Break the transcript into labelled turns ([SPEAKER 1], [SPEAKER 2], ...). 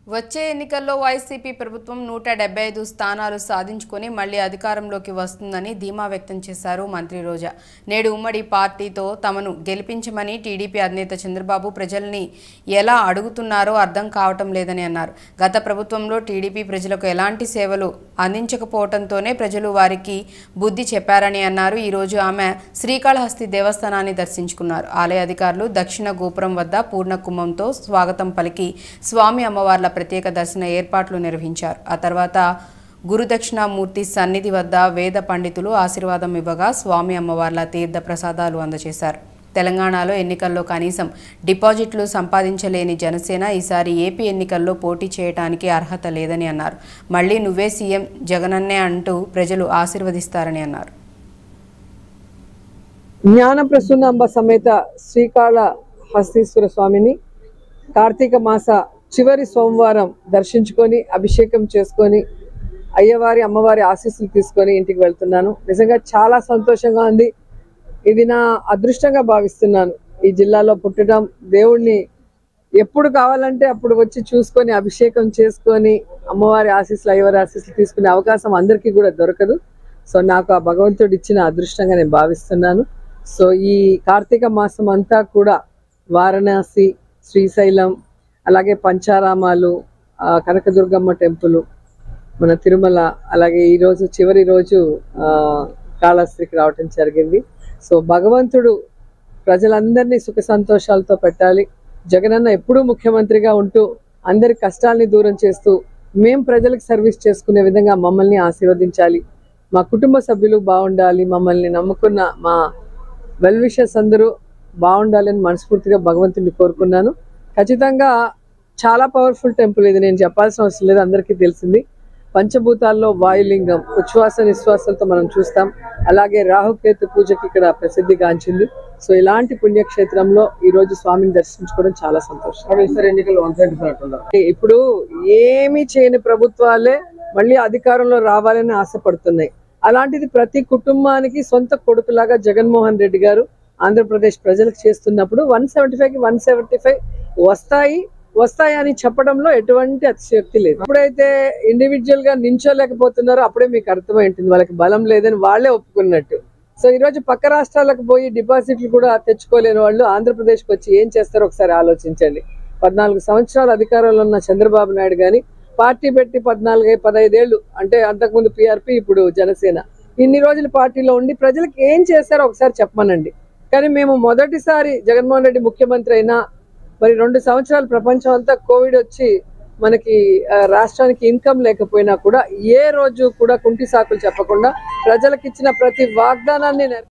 [SPEAKER 1] వచ్చే ఎన్నికల్లో వైసీపీ ప్రభుత్వం నూట డెబ్బై ఐదు స్థానాలు సాధించుకొని మళ్లీ అధికారంలోకి వస్తుందని ధీమా వ్యక్తం చేశారు మంత్రి రోజా నేడు ఉమ్మడి పార్టీతో తమను గెలిపించమని టీడీపీ అధినేత చంద్రబాబు ప్రజల్ని ఎలా అడుగుతున్నారో అర్థం కావటం లేదని అన్నారు గత ప్రభుత్వంలో టీడీపీ ప్రజలకు ఎలాంటి సేవలు అందించకపోవడంతోనే ప్రజలు వారికి బుద్ధి చెప్పారని అన్నారు ఈరోజు ఆమె శ్రీకాళహస్తి దేవస్థానాన్ని దర్శించుకున్నారు ఆలయ అధికారులు దక్షిణ గోపురం వద్ద పూర్ణ కుంభంతో స్వాగతం పలికి స్వామి అమ్మవార్ల ప్రత్యేక దర్శన ఏర్పాట్లు నిర్వహించారు ఆ తర్వాత గురుదక్షిణామూర్తి సన్నిధి వద్ద వేద పండితులు ఆశీర్వాదం ఇవ్వగా స్వామి అమ్మవార్ల తీర్థ ప్రసాదాలు అందజేశారు తెలంగాణలో ఎన్నికల్లో కనీసం డిపాజిట్లు సంపాదించలేని జనసేన ఈసారి ఏపీ ఎన్నికల్లో పోటీ చేయడానికి అర్హత లేదని అన్నారు మళ్ళీ నువ్వే సీఎం జగనన్నే అంటూ ప్రజలు ఆశీర్వదిస్తారని అన్నారు
[SPEAKER 2] జ్ఞాన ప్రసూనాంబ సమేత శ్రీకాళ హస్తీశ్వర స్వామిని కార్తీక మాస చివరి సోమవారం దర్శించుకొని అభిషేకం చేసుకొని అయ్యవారి అమ్మవారి ఆశీస్సులు తీసుకొని ఇంటికి వెళ్తున్నాను నిజంగా చాలా సంతోషంగా ఉంది ఇది నా అదృష్టంగా భావిస్తున్నాను ఈ జిల్లాలో పుట్టడం దేవుణ్ణి ఎప్పుడు కావాలంటే అప్పుడు వచ్చి చూసుకొని అభిషేకం చేసుకొని అమ్మవారి ఆశీస్సులు అయ్యవారి ఆశీస్సులు తీసుకునే అవకాశం అందరికీ కూడా దొరకదు సో నాకు ఆ భగవంతుడు ఇచ్చిన అదృష్టంగా నేను భావిస్తున్నాను సో ఈ కార్తీక మాసం అంతా కూడా వారణాసి శ్రీశైలం అలాగే పంచారామాలు ఆ, కనకదుర్గమ్మ టెంపుల్ మన తిరుమల అలాగే ఈ రోజు చివరి రోజు ఆ, కాళహస్తికి రావటం జరిగింది సో భగవంతుడు ప్రజలందరినీ సుఖ సంతోషాలతో పెట్టాలి జగనన్న ఎప్పుడూ ముఖ్యమంత్రిగా ఉంటూ అందరి కష్టాల్ని దూరం చేస్తూ మేం ప్రజలకు సర్వీస్ చేసుకునే విధంగా మమ్మల్ని ఆశీర్వదించాలి మా కుటుంబ సభ్యులు బాగుండాలి మమ్మల్ని నమ్ముకున్న మా వెల్ విషర్స్ అందరూ బాగుండాలని మనస్ఫూర్తిగా భగవంతుడిని కోరుకున్నాను ఖచ్చితంగా చాలా పవర్ఫుల్ టెంపుల్ ఇది నేను చెప్పాల్సిన అవసరం లేదు అందరికీ తెలిసింది పంచభూతాల్లో వాయులింగం ఉచ్ఛ్వాస నిశ్వాసాలతో మనం చూస్తాం అలాగే రాహుకేతు పూజకి ఇక్కడ ప్రసిద్ధిగాంచింది సో ఇలాంటి పుణ్యక్షేత్రంలో ఈ రోజు స్వామిని దర్శించుకోవడం చాలా సంతోషం
[SPEAKER 3] ఈసారి ఎన్నికలు వన్ సెవెంటీ ఫైవ్ అంటున్నారు
[SPEAKER 2] ఇప్పుడు ఏమీ చేయని ప్రభుత్వాలే మళ్ళీ అధికారంలో రావాలని ఆశపడుతున్నాయి అలాంటిది ప్రతి కుటుంబానికి సొంత కొడుకులాగా జగన్మోహన్ రెడ్డి గారు ఆంధ్రప్రదేశ్ ప్రజలకు చేస్తున్నప్పుడు వన్ సెవెంటీ ఫైవ్ కి వన్ సెవెంటీ ఫైవ్ వస్తాయి వస్తాయి అని చెప్పడంలో ఎటువంటి అతిశయోక్తి లేదు ఎప్పుడైతే ఇండివిజువల్ గా నించోలేకపోతున్నారో అప్పుడే మీకు అర్థమై ఉంటుంది వాళ్ళకి బలం లేదని వాళ్ళే ఒప్పుకున్నట్టు సో ఈ రోజు పక్క రాష్ట్రాలకు పోయి డిపాజిట్లు కూడా తెచ్చుకోలేని వాళ్ళు ఆంధ్రప్రదేశ్కి వచ్చి ఏం చేస్తారో ఒకసారి ఆలోచించండి పద్నాలుగు సంవత్సరాలు అధికారంలో ఉన్న చంద్రబాబు నాయుడు గాని పార్టీ పెట్టి పద్నాలుగు పదహైదేళ్లు అంటే అంతకుముందు పిఆర్పి ఇప్పుడు జనసేన ఇన్ని రోజులు పార్టీలో ఉండి ప్రజలకు ఏం చేశారో ఒకసారి చెప్పమనండి కానీ మేము మొదటిసారి జగన్మోహన్ రెడ్డి ముఖ్యమంత్రి అయినా మరి రెండు సంవత్సరాలు ప్రపంచం అంతా కోవిడ్ వచ్చి మనకి ఆ, రాష్ట్రానికి ఇన్కమ్ లేకపోయినా కూడా ఏ రోజు కూడా కుంటి సాకులు చెప్పకుండా ప్రజలకు ఇచ్చిన ప్రతి వాగ్దానాన్ని నెర-